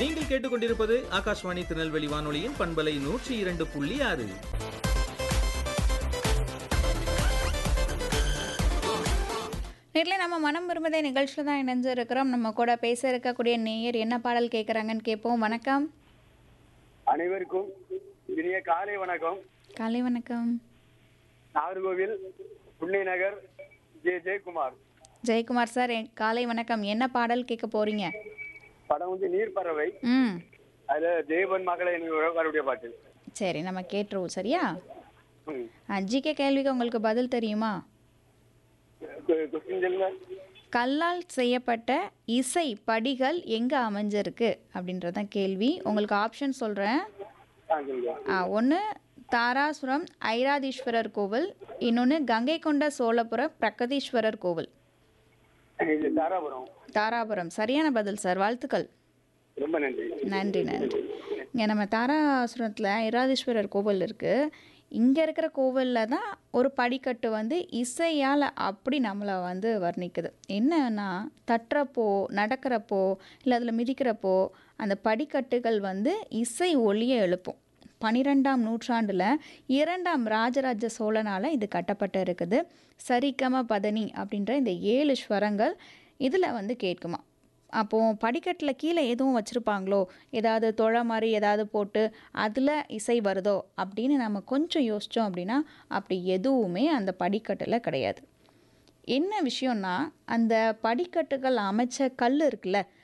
நீங்கள் கேட்டுக்கொண்டிருப்பது ஆகாஷ்வாணி திருநெல்வேலி வானொலியின் பண்பலை நூற்றி இரண்டு புள்ளி ஆறு நேரில் நம்ம மனம் விரும்புதே நிகழ்ச்சியில் தான் இணைஞ்சிருக்கிறோம் நம்ம கூட பேச இருக்கக்கூடிய நேயர் என்ன பாடல் கேட்குறாங்கன்னு கேட்போம் வணக்கம் அனைவருக்கும் இனிய காலை வணக்கம் காலை வணக்கம் நாகர்கோவில் புண்ணை நகர் ஜே ஜெயக்குமார் ஜெயக்குமார் சார் என் காலை வணக்கம் என்ன பாடல் கேட்க போறீங்க படம் வந்து நீர்ப்பறவை ம் அதுல தேவன் மகளை வரக்கூடிய பாட்டு சரி நம்ம கேட்டுருவோம் சரியா ம். ஜிகே கேள்விக்கு உங்களுக்கு பதில் தெரியுமா கொ- கொஸ்டின் சொல்லுங்க கல்லால் செய்யப்பட்ட இசை படிகள் எங்கே அமைஞ்சிருக்கு அப்படின்றதான் கேள்வி உங்களுக்கு ஆப்ஷன் சொல்கிறேன் ஆ சொல்லுங்க ஒன்று தாராசுரம் ஐராதீஸ்வரர் கோவில் இன்னொன்று கங்கை கொண்ட சோழபுரம் பிரகதீஸ்வரர் கோவில் இது தாராபுரம் தாராபுரம் சரியான பதில் சார் வாழ்த்துக்கள் ரொம்ப நன்றி நன்றி நன்றி இங்கே நம்ம தாராசுரத்தில் ஐராதீஸ்வரர் கோவில் இருக்குது இங்கே இருக்கிற கோவிலில் தான் ஒரு படிக்கட்டு வந்து இசையால் அப்படி நம்மளை வந்து வர்ணிக்குது என்னன்னா தட்டுறப்போ நடக்கிறப்போ இல்லை அதில் மிதிக்கிறப்போ அந்த படிக்கட்டுகள் வந்து இசை ஒளியை எழுப்பும் பனிரெண்டாம் நூற்றாண்டில் இரண்டாம் ராஜராஜ சோழனால் இது கட்டப்பட்டு இருக்குது சரிகம பதனி அப்படின்ற இந்த ஏழு ஸ்வரங்கள் இதில் வந்து கேட்குமா அப்போது படிக்கட்டில் கீழே எதுவும் வச்சுருப்பாங்களோ ஏதாவது தொழ மாதிரி ஏதாவது போட்டு அதில் இசை வருதோ அப்படின்னு நம்ம கொஞ்சம் யோசித்தோம் அப்படின்னா அப்படி எதுவுமே அந்த படிக்கட்டில் கிடையாது என்ன விஷயம்னா அந்த படிக்கட்டுகள் அமைச்ச கல் இருக்குல்ல